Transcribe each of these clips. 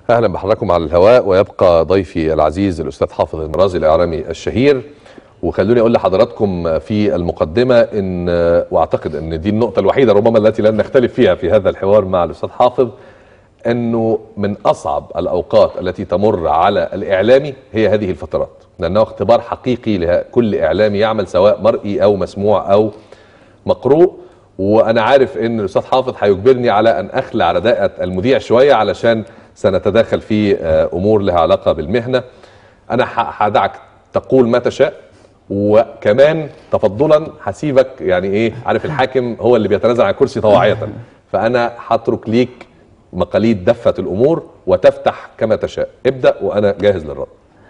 اهلا بحضراتكم على الهواء ويبقى ضيفي العزيز الاستاذ حافظ المرازي الاعلامي الشهير وخلوني اقول لحضراتكم في المقدمه ان واعتقد ان دي النقطه الوحيده ربما التي لن نختلف فيها في هذا الحوار مع الاستاذ حافظ انه من اصعب الاوقات التي تمر على الاعلامي هي هذه الفترات لانه اختبار حقيقي لكل اعلامي يعمل سواء مرئي او مسموع او مقروء وانا عارف ان الاستاذ حافظ هيجبرني على ان اخلع رداءه المذيع شويه علشان سنتداخل في امور لها علاقه بالمهنه انا هدعك تقول ما تشاء وكمان تفضلا هسيبك يعني ايه عارف الحاكم هو اللي بيتنازل عن الكرسي طواعيه فانا هترك ليك مقاليد دفه الامور وتفتح كما تشاء ابدا وانا جاهز للرد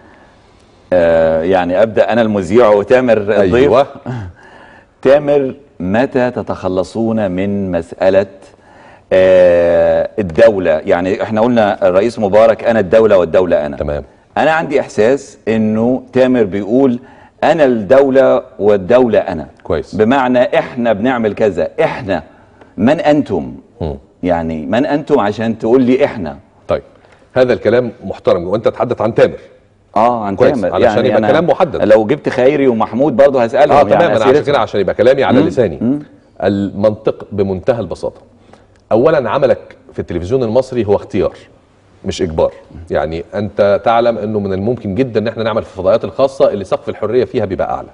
آه يعني ابدا انا المذيع وتامر الضيف ايوه تامر متى تتخلصون من مساله آه الدوله يعني احنا قلنا الرئيس مبارك انا الدوله والدوله انا تمام انا عندي احساس انه تامر بيقول انا الدوله والدوله انا كويس بمعنى احنا بنعمل كذا احنا من انتم مم. يعني من انتم عشان تقول لي احنا طيب هذا الكلام محترم وانت تتحدث عن تامر اه عن كويس، تامر علشان يبقى أنا كلام محدد. لو جبت خيري ومحمود برضه هسالهم اه يعني تمام انا عشان أسئلتهم. كده عشان يبقى كلامي على مم. لساني مم. المنطق بمنتهى البساطه اولا عملك في التلفزيون المصري هو اختيار مش اجبار يعني انت تعلم انه من الممكن جدا ان احنا نعمل في الفضائيات الخاصه اللي سقف الحريه فيها بيبقى اعلى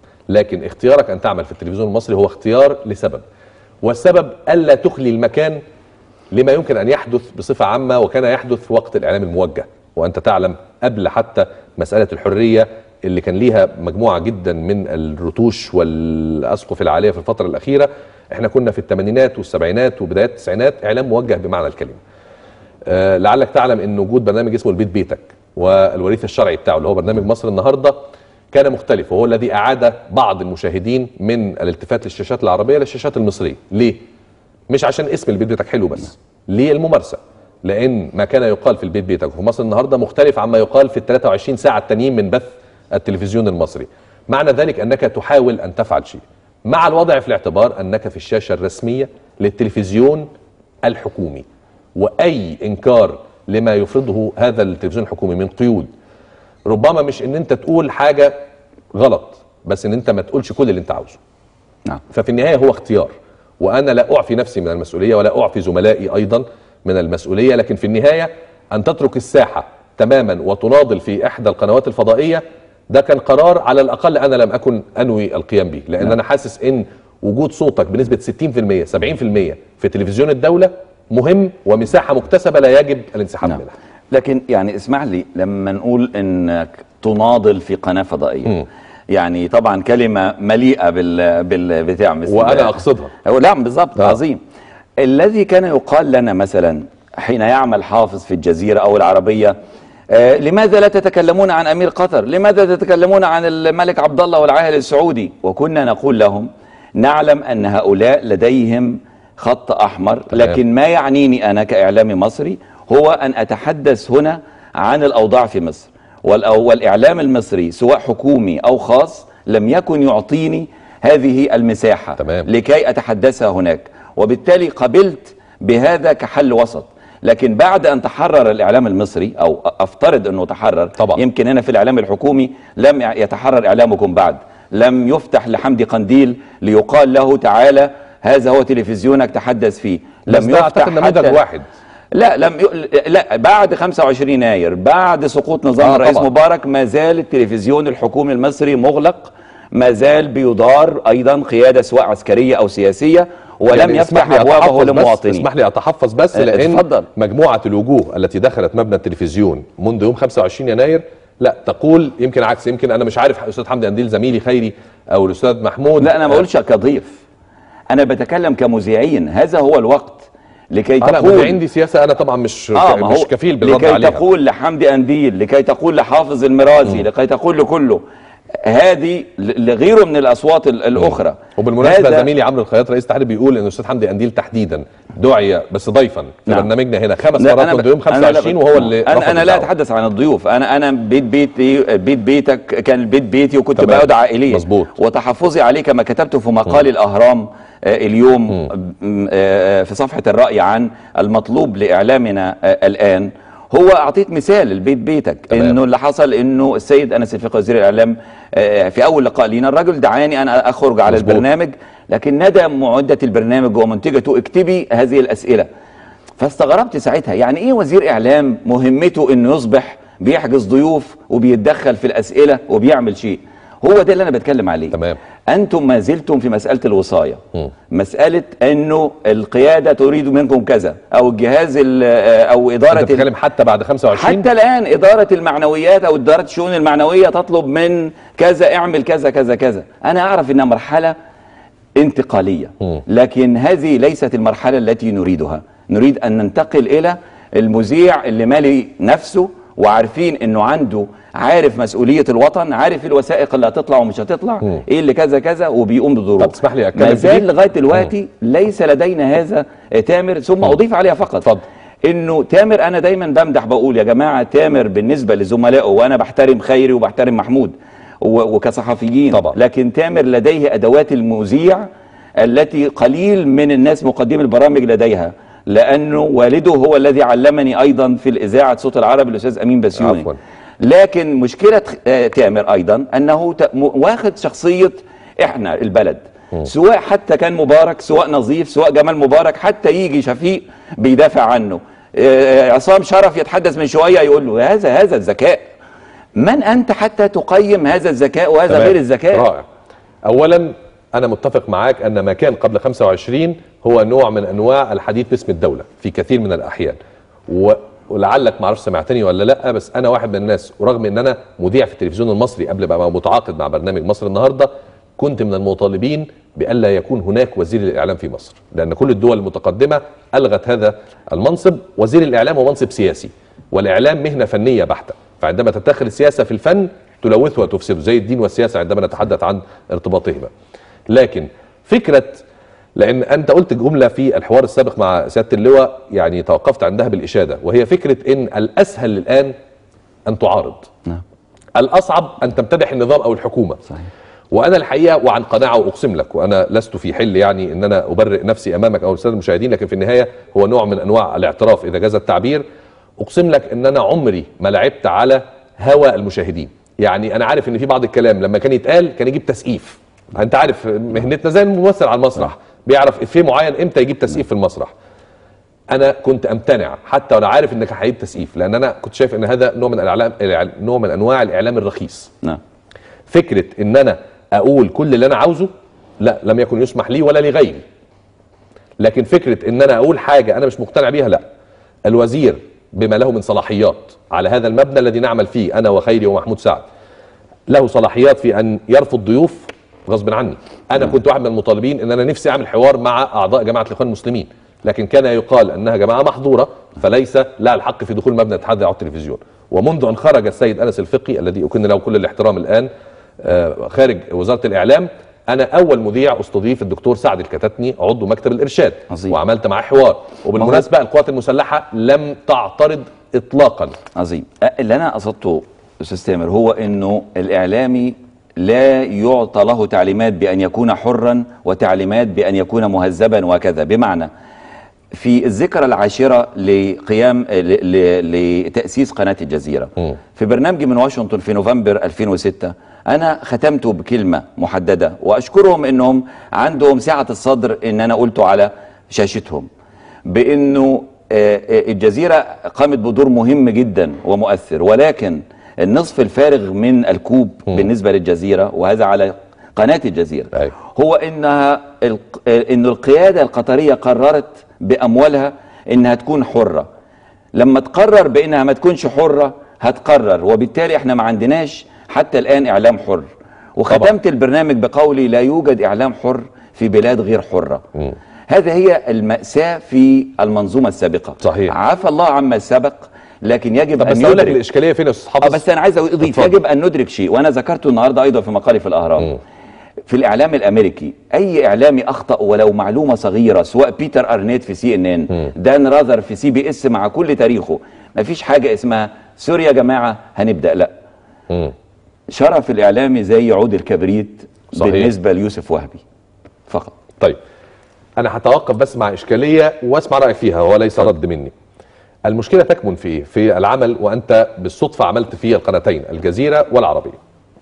لكن اختيارك ان تعمل في التلفزيون المصري هو اختيار لسبب والسبب الا تخلي المكان لما يمكن ان يحدث بصفه عامه وكان يحدث في وقت الاعلام الموجه وانت تعلم قبل حتى مساله الحريه اللي كان ليها مجموعه جدا من الرتوش والاسقف العاليه في الفتره الاخيره احنا كنا في الثمانينات والسبعينات وبدايات التسعينات اعلام موجه بمعنى الكلمه آه، لعلك تعلم ان وجود برنامج اسمه البيت بيتك والوريث الشرعي بتاعه اللي هو برنامج مصر النهارده كان مختلف وهو الذي اعاد بعض المشاهدين من الالتفات للشاشات العربيه للشاشات المصريه ليه مش عشان اسم البيت بيتك حلو بس ليه الممارسه لان ما كان يقال في البيت بيتك وفي مصر النهارده مختلف عما يقال في ال 23 ساعه التانيين من بث التلفزيون المصري معنى ذلك انك تحاول ان تفعل شيء مع الوضع في الاعتبار انك في الشاشه الرسميه للتلفزيون الحكومي واي انكار لما يفرضه هذا التلفزيون الحكومي من قيود ربما مش ان انت تقول حاجه غلط بس ان انت ما تقولش كل اللي انت عاوزه نعم ففي النهايه هو اختيار وانا لا اعفي نفسي من المسؤوليه ولا اعفي زملائي ايضا من المسؤوليه لكن في النهايه ان تترك الساحه تماما وتناضل في احدى القنوات الفضائيه ده كان قرار على الاقل انا لم اكن انوي القيام به لان نعم. انا حاسس ان وجود صوتك بنسبه 60% 70% في تلفزيون الدوله مهم ومساحه مكتسبه لا يجب الانسحاب نعم. منها لكن يعني اسمح لي لما نقول انك تناضل في قناه فضائيه مم. يعني طبعا كلمه مليئه بال بالبتاع مثل وانا اقصدها هو لا بالظبط آه. عظيم الذي كان يقال لنا مثلا حين يعمل حافظ في الجزيره او العربيه آه لماذا لا تتكلمون عن امير قطر؟ لماذا تتكلمون عن الملك عبد الله والعاهل السعودي؟ وكنا نقول لهم نعلم ان هؤلاء لديهم خط احمر تمام. لكن ما يعنيني انا كاعلامي مصري هو ان اتحدث هنا عن الاوضاع في مصر والأو- والاعلام المصري سواء حكومي او خاص لم يكن يعطيني هذه المساحه تمام. لكي اتحدثها هناك وبالتالي قبلت بهذا كحل وسط لكن بعد ان تحرر الاعلام المصري او افترض انه تحرر طبعا. يمكن هنا في الاعلام الحكومي لم يتحرر اعلامكم بعد لم يفتح لحمدي قنديل ليقال له تعالى هذا هو تلفزيونك تحدث فيه بس لم ده اعتقد نموذج حتى- واحد لا لم ي... لا بعد 25 يناير بعد سقوط نظام آه، الرئيس طبعا. مبارك ما زال التلفزيون الحكومي المصري مغلق ما زال بيدار ايضا قياده سواء عسكريه او سياسيه ولم يعني يفتح اسمح لي ابوابه أتحفظ بس للمواطنين اسمح لي اتحفظ بس اه، لان اتفضل. مجموعه الوجوه التي دخلت مبنى التلفزيون منذ يوم 25 يناير لا تقول يمكن عكس يمكن انا مش عارف الاستاذ حمدي قنديل زميلي خيري او الاستاذ محمود لا انا ما بقولش كضيف انا بتكلم كمذيعين هذا هو الوقت لكي انا تقول عندي سياسه انا طبعا مش اه ما مش هو كفيل بالرد لكي عليها تقول لحمدي انديل لكي تقول لحافظ المرازي لكي تقول لكله هذه ل- لغيره من الاصوات ال- الاخرى وبالمناسبه هذا- زميلي عمرو الخياط رئيس التحرير بيقول ان الاستاذ حمدي قنديل تحديدا دعي بس ضيفا في نعم. برنامجنا هنا خمس لا، مرات أنا ب- منذ يوم أنا لا 25 ب- وهو اللي انا رفض انا لا الدعوة. اتحدث عن الضيوف انا انا بيت بيتي بيت بيتك كان البيت بيتي وكنت تمام. بقعد عائليا مظبوط. وتحفظي عليه كما كتبت في مقال الاهرام آه، اليوم م- آه، في صفحه الراي عن المطلوب لاعلامنا آه، الان هو اعطيت مثال البيت بيتك تمام. انه اللي حصل انه السيد انس الفقي وزير الاعلام آه، في اول لقاء لينا الراجل دعاني انا اخرج على مظبوط. البرنامج لكن ندى معده البرنامج ومنتجته اكتبي هذه الاسئله فاستغربت ساعتها يعني ايه وزير اعلام مهمته انه يصبح بيحجز ضيوف وبيتدخل في الاسئله وبيعمل شيء هو ده اللي انا بتكلم عليه تمام. انتم ما زلتم في مساله الوصايه مم. مساله انه القياده تريد منكم كذا او الجهاز ال- او اداره انت ال- بتتكلم حتى بعد 25 حتى الان اداره المعنويات او اداره الشؤون المعنويه تطلب من كذا اعمل كذا كذا كذا انا اعرف انها مرحله انتقاليه مم. لكن هذه ليست المرحله التي نريدها نريد ان ننتقل الى المذيع اللي مالي نفسه وعارفين انه عنده عارف مسؤوليه الوطن عارف الوثائق اللي هتطلع ومش هتطلع مم. ايه اللي كذا كذا وبيقوم بدوره طب تسمح لي أتكلم ما في زال دي؟ لغايه دلوقتي ليس لدينا هذا آه، تامر ثم اضيف عليها فقط اتفضل. انه تامر انا دايما بمدح بقول يا جماعه تامر بالنسبه لزملائه وانا بحترم خيري وبحترم محمود و- وكصحفيين طبعا. لكن تامر لديه ادوات المذيع التي قليل من الناس مقدمي البرامج لديها لانه والده هو الذي علمني ايضا في الاذاعه صوت العرب الاستاذ امين بسيوني عفواً. لكن مشكله آه، تامر ايضا انه ت- م- واخد شخصيه احنا البلد سواء حتى كان مبارك سواء نظيف سواء جمال مبارك حتى يجي شفيق بيدافع عنه آه، عصام شرف يتحدث من شويه يقول له هذا هذا الذكاء من انت حتى تقيم هذا الذكاء وهذا تمام. غير الذكاء رائع اولا انا متفق معاك ان ما كان قبل 25 هو نوع من انواع الحديث باسم الدوله في كثير من الاحيان و... ولعلك ما اعرفش سمعتني ولا لا بس انا واحد من الناس ورغم ان انا مذيع في التلفزيون المصري قبل ما ابقى متعاقد مع برنامج مصر النهارده كنت من المطالبين بالا يكون هناك وزير الاعلام في مصر لان كل الدول المتقدمه الغت هذا المنصب وزير الاعلام هو منصب سياسي والاعلام مهنه فنيه بحته فعندما تتدخل السياسه في الفن تلوثه وتفسده زي الدين والسياسه عندما نتحدث عن ارتباطهما لكن فكره لان انت قلت جمله في الحوار السابق مع سياده اللواء يعني توقفت عندها بالاشاده وهي فكره ان الاسهل الان ان تعارض نعم. الاصعب ان تمتدح النظام او الحكومه صحيح. وانا الحقيقه وعن قناعه واقسم لك وانا لست في حل يعني ان انا ابرئ نفسي امامك او الساده المشاهدين لكن في النهايه هو نوع من انواع الاعتراف اذا جاز التعبير اقسم لك ان انا عمري ما لعبت على هوى المشاهدين يعني انا عارف ان في بعض الكلام لما كان يتقال كان يجيب تسقيف انت عارف مهنتنا زي الممثل على المسرح بيعرف افيه معين امتى يجيب تسقيف في المسرح انا كنت امتنع حتى وانا عارف انك هيجيب تسقيف لان انا كنت شايف ان هذا نوع من الاعلام نوع من انواع الاعلام الرخيص نعم فكره ان انا اقول كل اللي انا عاوزه لا لم يكن يسمح لي ولا لغيري لكن فكره ان انا اقول حاجه انا مش مقتنع بيها لا الوزير بما له من صلاحيات على هذا المبنى الذي نعمل فيه انا وخيري ومحمود سعد له صلاحيات في ان يرفض ضيوف غصب عني انا كنت واحد من المطالبين ان انا نفسي اعمل حوار مع اعضاء جماعه الاخوان المسلمين لكن كان يقال انها جماعه محظوره فليس لها الحق في دخول مبنى الاتحاد على التلفزيون ومنذ ان خرج السيد انس الفقي الذي اكن له كل الاحترام الان آه، خارج وزاره الاعلام انا اول مذيع استضيف الدكتور سعد الكتاتني عضو مكتب الارشاد عظيم. وعملت معاه حوار وبالمناسبه القوات المسلحه لم تعترض اطلاقا عظيم أ- اللي انا قصدته استاذ تامر هو انه الاعلامي لا يعطى له تعليمات بان يكون حرا وتعليمات بان يكون مهذبا وكذا بمعنى في الذكرى العاشره لقيام ل- ل- لتاسيس قناه الجزيره مم. في برنامجي من واشنطن في نوفمبر 2006 انا ختمته بكلمه محدده واشكرهم انهم عندهم سعه الصدر ان انا قلته على شاشتهم بانه آه، آه، الجزيره قامت بدور مهم جدا ومؤثر ولكن النصف الفارغ من الكوب بالنسبه للجزيره وهذا على قناه الجزيره أيوة. هو انها الق- آه، ان القياده القطريه قررت باموالها انها تكون حره لما تقرر بانها ما تكونش حره هتقرر وبالتالي احنا ما عندناش حتى الان اعلام حر وختمت البرنامج بقولي لا يوجد اعلام حر في بلاد غير حره هذه هي المأساة في المنظومة السابقة صحيح. عفى الله عما سبق لكن يجب طب ان بس اقول لك يدرك الاشكاليه فين يا استاذ اه حافظ بس انا عايز اضيف اتفضل. يجب ان ندرك شيء وانا ذكرته النهارده ايضا في مقالي في الاهرام مم. في الاعلام الامريكي اي اعلامي اخطا ولو معلومه صغيره سواء بيتر ارنيت في سي ان ان دان راذر في سي بي اس مع كل تاريخه ما فيش حاجه اسمها سوري يا جماعه هنبدا لا مم. شرف الاعلامي زي عود الكبريت صحيح. بالنسبه ليوسف وهبي فقط طيب انا هتوقف بس مع اشكاليه واسمع رايك فيها هو ليس رد مني المشكله تكمن في ايه؟ في العمل وانت بالصدفه عملت في القناتين الجزيره والعربيه.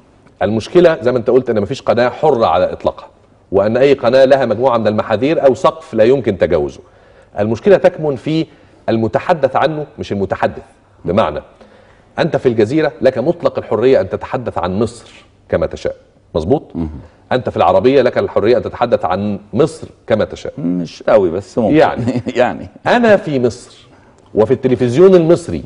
المشكله زي ما انت قلت ان مفيش قناه حره على اطلاقها وان اي قناه لها مجموعه من المحاذير او سقف لا يمكن تجاوزه. المشكله تكمن في المتحدث عنه مش المتحدث بمعنى انت في الجزيره لك مطلق الحريه ان تتحدث عن مصر كما تشاء مظبوط انت في العربيه لك الحريه ان تتحدث عن مصر كما تشاء مش قوي بس ممكن يعني. يعني انا في مصر وفي التلفزيون المصري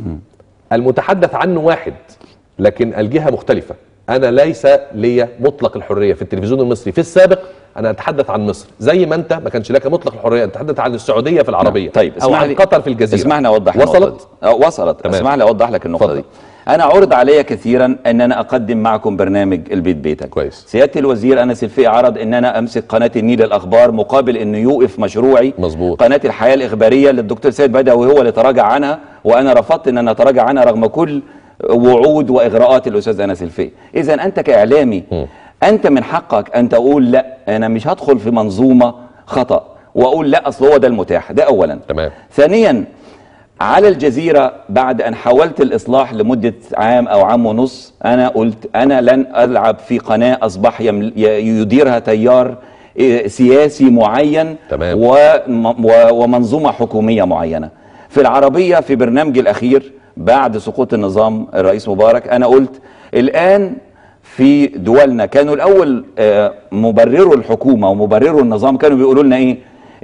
المتحدث عنه واحد لكن الجهه مختلفه انا ليس لي مطلق الحريه في التلفزيون المصري في السابق انا اتحدث عن مصر زي ما انت ما كانش لك مطلق الحريه ان تتحدث عن السعوديه في العربيه طيب او اسمح عن لي قطر في الجزيره اسمعني اوضح النقطة وصلت دي. أه، وصلت تمام. اسمح لي اوضح لك النقطه اتفضل. دي انا عرض علي كثيرا ان انا اقدم معكم برنامج البيت بيتك كويس. سياده الوزير انس الفقي عرض ان انا امسك قناه النيل الاخبار مقابل انه يوقف مشروعي مظبوط. قناه الحياه الاخباريه اللي الدكتور سيد بدوي هو اللي تراجع عنها وانا رفضت ان انا اتراجع عنها رغم كل وعود واغراءات الاستاذ انس الفقي اذا انت كاعلامي انت من حقك ان تقول لا انا مش هدخل في منظومه خطا واقول لا اصل هو ده المتاح ده اولا تمام. ثانيا على الجزيرة بعد أن حاولت الإصلاح لمدة عام أو عام ونص أنا قلت أنا لن ألعب في قناة أصبح يمل- ي- يديرها تيار إيه، سياسي معين تمام. وم- و- ومنظومة حكومية معينة في العربية في برنامجي الأخير بعد سقوط النظام الرئيس مبارك أنا قلت الآن في دولنا كانوا الأول آه، مبرروا الحكومة ومبرروا النظام كانوا بيقولوا لنا إيه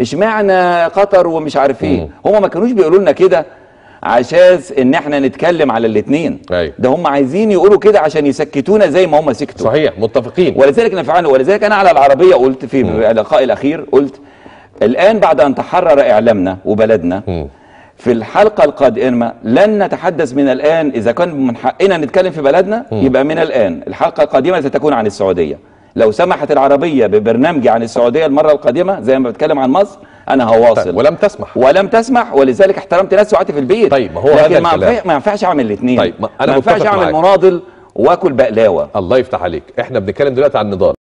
اشمعنى قطر ومش عارف ايه هم ما كانوش بيقولوا لنا كده عشان ان احنا نتكلم على الاثنين أيوة. ده هم عايزين يقولوا كده عشان يسكتونا زي ما هم سكتوا صحيح متفقين ولذلك نفعنا ولذلك انا على العربيه قلت في اللقاء الاخير قلت الان بعد ان تحرر اعلامنا وبلدنا مم. في الحلقه القادمه لن نتحدث من الان اذا كان من حقنا نتكلم في بلدنا يبقى من الان الحلقه القادمه ستكون عن السعوديه لو سمحت العربيه ببرنامجي عن السعوديه المره القادمه زي ما بتكلم عن مصر انا هواصل طيب ولم تسمح ولم تسمح ولذلك احترمت نفسي وقعدت في البيت طيب، ما هو هذا لكن ما الكلام. ينفع- ما ينفعش اعمل الاثنين طيب، ما أنا ما ينفعش متفق اعمل معاك. مناضل واكل بقلاوه الله يفتح عليك احنا بنتكلم دلوقتي عن نضال